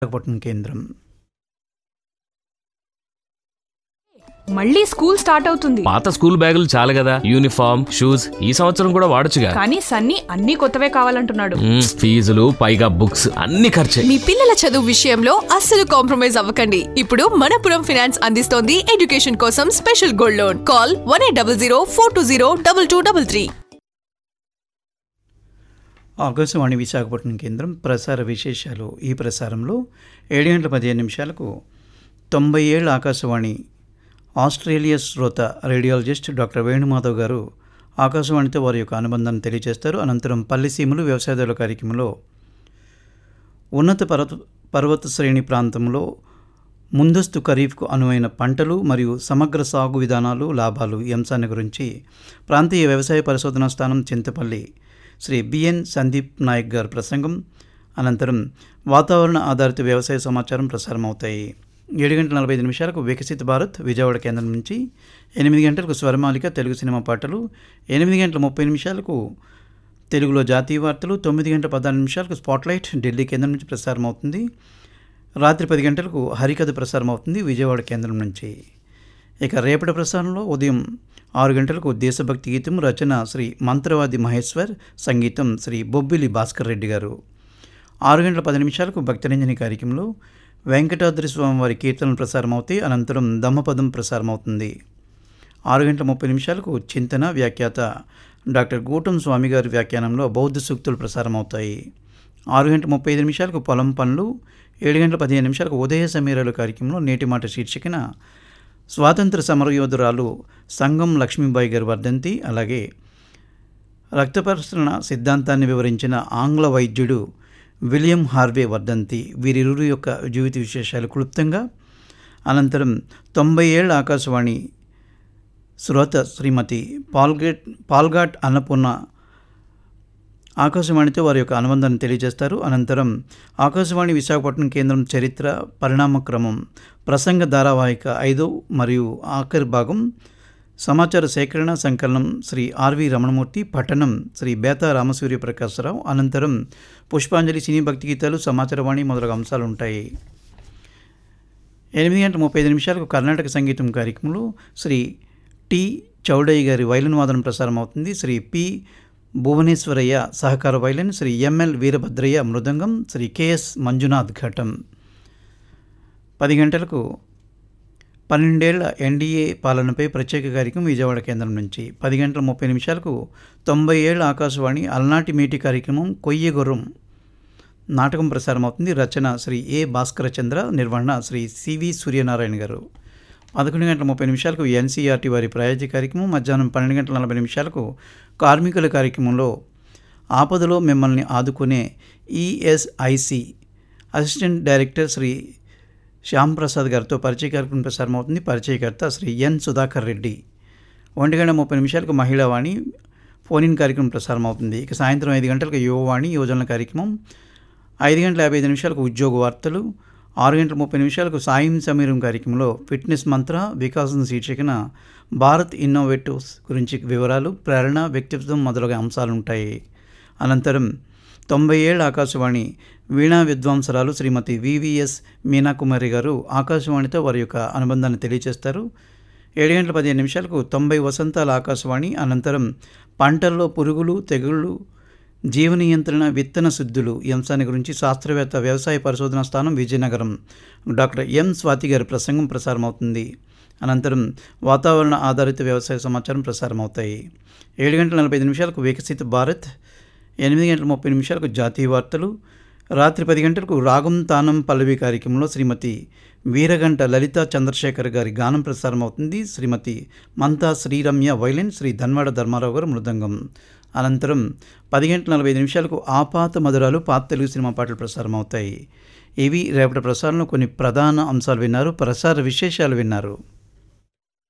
విశాఖపట్నం కేంద్రం మళ్ళీ school start అవుతుంది పాత స్కూల్ బ్యాగులు చాలు కదా యూనిఫామ్ షూస్ ఈ సంవత్సరం కూడా వాడొచ్చుగా కానీ సన్నీ అన్ని కొత్తవే కావాలంటున్నాడు మ్మ్, ఫీజులు పైగా బుక్స్ అన్ని ఖర్చే మీ పిల్లల చదువు విషయంలో అస్సలు కాంప్రమైజ్ అవ్వకండి ఇప్పుడు మనపురం ఫినాన్స్ అందిస్తోంది ఎడ్యుకేషన్ కోసం special gold loan call one eight double zero four two zero double two double three Akashvani Visakhapatnam కేంద్రం ప్రసార విశేషాలు ఈ ప్రసారంలో ఏడు గంటల పదిహేను నిమిషాలకు తొంభై ఏళ్ళ ఆకాశవాణి ఆస్ట్రేలియా శ్రోత రేడియాలజిస్ట్ డాక్టర్ వేణుమాధవ్ గారు ఆకాశవాణితో వారి యొక్క అనుబంధాన్ని తెలియజేస్తారు అనంతరం పల్లిసీమలు వ్యవసాయదారుల కార్యక్రమంలో ఉన్నత పర్వత పర్వత శ్రేణి ప్రాంతంలో ముందస్తు ఖరీఫ్కు అనువైన పంటలు మరియు సమగ్ర సాగు విధానాలు లాభాలు ఈ అంశాన్ని గురించి ప్రాంతీయ వ్యవసాయ పరిశోధనా స్థానం చింతపల్లి శ్రీ బిఎన్ సందీప్ నాయక్ గారి ప్రసంగం అనంతరం వాతావరణ ఆధారిత వ్యవసాయ సమాచారం ప్రసారం అవుతాయి ఏడు గంటల నలభై ఐదు నిమిషాలకు వికసిత భారత్ విజయవాడ కేంద్రం నుంచి ఎనిమిది గంటలకు స్వరమాలిక తెలుగు సినిమా పాటలు ఎనిమిది గంటల ముప్పై నిమిషాలకు తెలుగులో జాతీయ వార్తలు తొమ్మిది గంటల పదహారు నిమిషాలకు స్పాట్లైట్ ఢిల్లీ కేంద్రం నుంచి ప్రసారం అవుతుంది రాత్రి పది గంటలకు హరికథ ప్రసారం అవుతుంది విజయవాడ కేంద్రం నుంచి ఇక రేపటి ప్రసారంలో ఉదయం ఆరు గంటలకు దేశభక్తి గీతం రచన శ్రీ మంత్రవాది మహేశ్వర్ సంగీతం శ్రీ బొబ్బిలి భాస్కర్ రెడ్డి గారు ఆరు గంటల పది నిమిషాలకు భక్తరంజని కార్యక్రమంలో వెంకటాద్రి స్వామి వారి కీర్తనలు ప్రసారం అవుతాయి అనంతరం దమ్మపదం ప్రసారం అవుతుంది ఆరు గంటల ముప్పై నిమిషాలకు చింతన వ్యాఖ్యాత డాక్టర్ గూటం స్వామి గారి వ్యాఖ్యానంలో బౌద్ధ సూక్తులు ప్రసారం అవుతాయి ఆరు గంటల ముప్పై ఐదు నిమిషాలకు పొలం పనులు ఏడు గంటల పదిహేను నిమిషాలకు ఉదయ సమీరాలు కార్యక్రమంలో నేటి మాట శీర్షికన స్వాతంత్ర సమరయోధురాలు సంగం లక్ష్మీబాయి గారి వర్ధంతి అలాగే రక్తపరిశీలన సిద్ధాంతాన్ని వివరించిన ఆంగ్ల వైద్యుడు విలియం హార్వే వర్ధంతి వీరిరువురు యొక్క జీవిత విశేషాలు క్లుప్తంగా అనంతరం తొంభై ఏళ్ళ ఆకాశవాణి శ్రోత శ్రీమతి పాల్గేట్ పాల్ఘాట్ అన్నపూర్ణ ఆకాశవాణితో వారి యొక్క అనుబంధాన్ని తెలియజేస్తారు అనంతరం ఆకాశవాణి విశాఖపట్నం కేంద్రం చరిత్ర పరిణామక్రమం ప్రసంగ ధారావాహిక ఐదో మరియు ఆఖరి భాగం సమాచార సేకరణ సంకలనం శ్రీ ఆర్వి రమణమూర్తి పట్టణం శ్రీ బేతా రామసూర్య ప్రకాశరావు అనంతరం పుష్పాంజలి సినీ భక్తి గీతాలు సమాచారవాణి మొదలగు అంశాలు ఉంటాయి ఎనిమిది గంటల ముప్పై ఐదు నిమిషాలకు కర్ణాటక సంగీతం కార్యక్రమంలో శ్రీ టి చౌడయ్య గారి వైలిన్ వాదనం ప్రసారం అవుతుంది శ్రీ పి భువనేశ్వరయ్య సహకార violin Sri ML Veerabhadraiah mridangam Sri KS Manjunath ghatam పది గంటలకు పన్నెండేళ్ల ఎన్డీఏ పాలనపై ప్రత్యేక కార్యక్రమం విజయవాడ కేంద్రం నుంచి పది గంటల ముప్పై నిమిషాలకు తొంభై ఏళ్ల ఆకాశవాణి అల్నాటి మీటి కార్యక్రమం కొయ్యగుర్రం నాటకం ప్రసారం అవుతుంది రచన శ్రీ ఏ భాస్కర చంద్ర నిర్వహణ శ్రీ సివి సూర్యనారాయణ గారు పదకొండు గంటల ముప్పై నిమిషాలకు ఎన్సీఆర్టీ వారి ప్రాయోజిక కార్యక్రమం మధ్యాహ్నం పన్నెండు గంటల నలభై నిమిషాలకు కార్మికుల కార్యక్రమంలో ఆపదలో మిమ్మల్ని ఆదుకునే ESIC assistant director Sri Shyam Prasad గారితో పరిచయ కార్యక్రమం ప్రసారం అవుతుంది పరిచయకర్త శ్రీ ఎన్ సుధాకర్ రెడ్డి ఒంటి గంట ముప్పై నిమిషాలకు మహిళావాణి ఫోన్ ఇన్ కార్యక్రమం ప్రసారం అవుతుంది ఇక సాయంత్రం ఐదు గంటలకు యువవాణి యువజనుల కార్యక్రమం ఐదు గంటల యాభై ఐదు నిమిషాలకు ఉద్యోగ వార్తలు ఆరు గంటల ముప్పై నిమిషాలకు సాయం సమీరం కార్యక్రమంలో ఫిట్నెస్ మంత్ర వికాసం శీర్షికన భారత్ ఇన్నోవేటివ్స్ గురించి వివరాలు ప్రేరణ వ్యక్తిత్వం మొదలగు అంశాలు ఉంటాయి అనంతరం తొంభై ఏళ్ళ ఆకాశవాణి వీణా విద్వాంసరాలు శ్రీమతి వివిఎస్ మీనాకుమారి గారు ఆకాశవాణితో వారి యొక్క అనుబంధాన్ని తెలియజేస్తారు ఏడు గంటల పదిహేను నిమిషాలకు తొంభై వసంతాల ఆకాశవాణి అనంతరం పంటల్లో పురుగులు తెగుళ్ళు జీవ నియంత్రణ విత్తన శుద్ధులు ఈ అంశాన్ని గురించి శాస్త్రవేత్త వ్యవసాయ పరిశోధనా స్థానం విజయనగరం డాక్టర్ ఎం స్వాతి గారి ప్రసంగం ప్రసారం అవుతుంది అనంతరం వాతావరణ ఆధారిత వ్యవసాయ సమాచారం ప్రసారం అవుతాయి ఏడు గంటల నలభై ఐదు నిమిషాలకు వికసిత భారత్ ఎనిమిది గంటల ముప్పై నిమిషాలకు జాతీయ వార్తలు రాత్రి పది గంటలకు రాగం తానం పల్లవి కార్యక్రమంలో శ్రీమతి వీరగంట లలిత చంద్రశేఖర్ గారి గానం ప్రసారం అవుతుంది శ్రీమతి మంతా శ్రీరమ్య వైలిన్ శ్రీ ధన్వాడ ధర్మారావు గారు మృదంగం అనంతరం పది గంటల నలభై ఐదు నిమిషాలకు ఆపాత మధురాలు పాత తెలుగు సినిమా పాటలు ప్రసారం అవుతాయి ఇవి రేపటి ప్రసారంలో కొన్ని ప్రధాన అంశాలు విన్నారు ప్రసార విశేషాలు విన్నారు